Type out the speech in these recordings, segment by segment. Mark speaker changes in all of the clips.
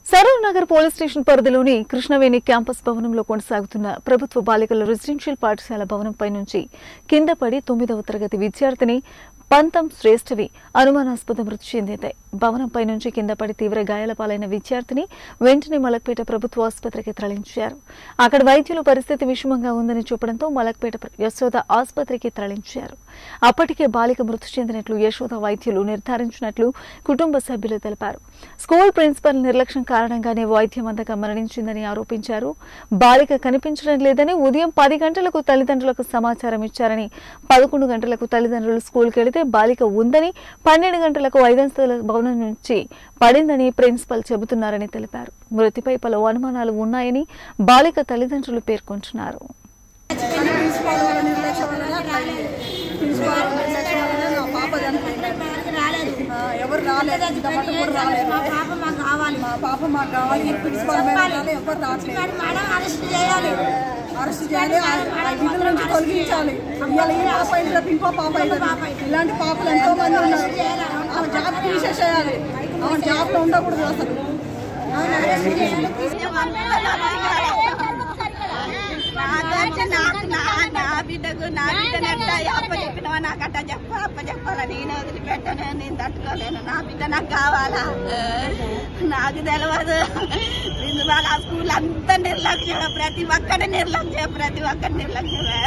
Speaker 1: Saroor Nagar police station పరిధిలోని Krishnaveni campus భవనంలో కొనసాగుతున్న ప్రభుత్వ బాలికల రెసిడెన్షియల్ పాఠశాల భవనంపై నుంచి కింద పడి తొమ్మిదవ తరగతి విద్యార్థిని పంతం శ్రేష్ఠవి అనుమానాస్పద మృతి చెందింది భవనంపై నుంచి కింద పడి తీవ్ర గాయాల పాలైన విద్యార్థిని వెంటనే మలక్పేట ప్రభుత్వ ఆసుపత్రికి తరలించారు అక్కడ వైద్యులు పరిస్థితి విషమంగా ఉందని చెప్పడంతో మలక్పేట ప్ర- యశోద ఆసుపత్రికి తరలించారు అప్పటికే బాలిక మృతి చెందినట్లు యశోద వైద్యులు నిర్ధారించినట్లు కుటుంబ సభ్యులు తెలిపారు స్కూల్ ప్రిన్సిపల్ నిర్లక్ష్యం కారణంగానే వైద్యం అందక మరణించిందని ఆరోపించారు బాలిక కనిపించడం లేదని ఉదయం పది గంటలకు తల్లిదండ్రులకు సమాచారం ఇచ్చారని పదకొండు గంటలకు తల్లిదండ్రులు స్కూల్కి వెళితే బాలిక ఉందని పన్నెండు గంటలకు ఐదంతల భవనం నుంచి పడిందని ప్రిన్సిపల్ చెబుతున్నారని తెలిపారు మృతిపై పలు అనుమానాలు ఉన్నాయని బాలిక తల్లిదండ్రులు పేర్కొంటున్నారు
Speaker 2: ప్రిన్సిపాల్ వాళ్ళ నిర్లక్ష్యం వలన అట్లా అయింది. ప్రిన్సిపాల్ వాళ్ళ నిర్లక్ష్యం వలన నా పాప చనిపోయింది ఆ, ఎవరు రాలేదు ఇంత మటుకు కూడా రాలేదు
Speaker 3: మా పాప మాకు కావాలి
Speaker 2: మా పాప మాకు కావాలి ప్రిన్సిపాల్ మేడం రాలే, ఎవరు రావట్లేదు
Speaker 3: మేడం అరెస్ట్ చేయాలి
Speaker 2: అరెస్ట్ చేయాలి ఆ ఆ విధుల నుంచి తొలగించాలి ఇవాళ ఈ పాప అయితే రేపు ఇంకో పాప అవుతుంది ఇలాంటి పాపలు ఎంతో మంది ఉన్నారు ఆమె జాబ్ తీసేసేయాలి ఆమె జాబ్ లో ఉండకూడదు అసలు
Speaker 4: నాకంటే నాకు నా నా బిడ్డకు నా బిడ్డను ఎట్లా అప్ప చెప్పినవా నాకు అట్ట చెప్ప అప్ప చెప్పాలా నేను వదిలిపెట్టను నేను తట్టుకోలేను నా బిడ్డ నాకు కావాలా నాకు తెలియదు నేను వాళ్ళ ఆ స్కూల్ అంతా నిర్లక్ష్యం ప్రతి ఒక్కటి నిర్లక్ష్యం ప్రతి ఒక్కటి నిర్లక్ష్యమే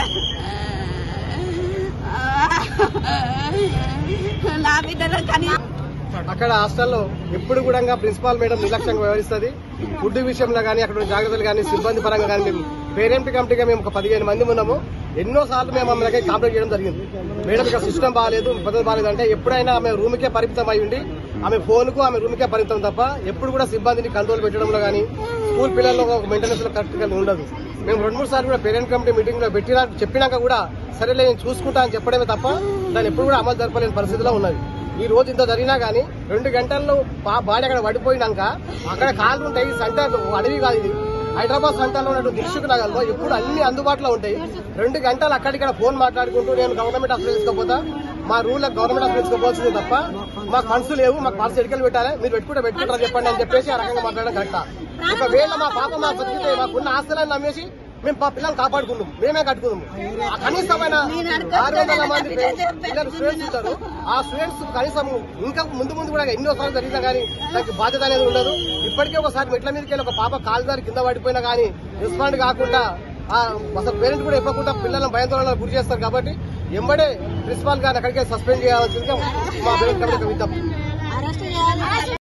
Speaker 4: నా బిడ్డను కానీ
Speaker 5: అక్కడ హాస్టల్లో ఎప్పుడు కూడా ప్రిన్సిపాల్ మేడం నిర్లక్ష్యంగా వ్యవహరిస్తుంది ఫుడ్ విషయంలో కానీ అక్కడ ఉన్న జాగ్రత్తలు కానీ సిబ్బంది పరంగా కానీ మేము పేరెంట్ కమిటీగా మేము ఒక పదిహేను మంది ఉన్నాము ఎన్నో సార్లు మేము ఆమెకి కాంప్లైంట్ చేయడం జరిగింది మేడం ఇక్కడ సిస్టమ్ బాగాలేదు పద్ధతి బాగాలేదు అంటే ఎప్పుడైనా ఆమె రూమ్కే పరిమితం అయి ఉండి ఆమె ఫోన్కు ఆమె రూమ్కే పరిమితం తప్ప ఎప్పుడు కూడా సిబ్బందిని కంట్రోల్ పెట్టడంలో కానీ స్కూల్ పిల్లల్లో ఒక మెయింటెనెన్స్ లో కరెక్ట్ గా ఉండదు మేము రెండు మూడు సార్లు కూడా పేరెంట్ కమిటీ మీటింగ్ లో పెట్టినా చెప్పినాక కూడా సరేలే నేను చూసుకుంటా అని చెప్పడమే తప్ప దాన్ని ఎప్పుడు కూడా అమలు జరపలేని పరిస్థితిలో ఉన్నది ఈ రోజు ఇంత జరిగినా గానీ రెండు గంటల్లో బా- బాడీ అక్కడ పడిపోయినాక అక్కడ కాళ్ళు ఉంటాయి సెంటర్ అడవి కాదు ఇది హైదరాబాద్ సెంటర్లో ఉన్నట్టు దిక్షకు నగర్లో ఎప్పుడు అన్ని అందుబాటులో ఉంటాయి రెండు గంటలు అక్కడిక్కడ ఫోన్ మాట్లాడుకుంటూ నేను గవర్నమెంట్ హాస్పిటల్ తీసుకోపోతా మా రూల్ గవర్నమెంట్ హాస్పిటల్ తీసుకోవాల్సింది తప్ప మాకు ఫండ్స్ లేవు మాకు ఫండ్స్ ఎడికలు పెట్టాలి మీరు పెట్టుకుంటే పెట్టుకుంటారా చెప్పండి అని చెప్పేసి ఆ రకంగా మాట్లాడడం కరెక్టా ఒకవేళ మా పాప మా బతికితే మాకున్న ఆస్తులను నమ్మేసి మేము మా పిల్లల్ని కాపాడుకుందాం మేమే కట్టుకుందాం ఆ కనీసమైన ఆరు వందల మంది పిల్లలు స్టూడెంట్స్ ఉంటారు ఆ స్టూడెంట్స్ కనీసం ఇంకా ముందు ముందు కూడా ఎన్నో సార్లు జరిగినా కానీ దానికి బాధ్యత అనేది ఉండదు ఇప్పటికే ఒకసారి మెట్ల మీదకి వెళ్ళి ఒక పాప కాలుదారి కింద పడిపోయినా కానీ రెస్పాండ్ కాకుండా ఆ అసలు పేరెంట్ కూడా ఇవ్వకుండా పిల్లలను భయాందోళనకు గురి చేస్తారు కాబట్టి ఎంబడే ప్రిన్సిపాల్ గారిని అక్కడికే సస్పెండ్ చేయాల్సిందిగా మా పేరెంట్ కమిటీ విజ్ఞప్తి
Speaker 3: అరెస్ట్ చేయాలి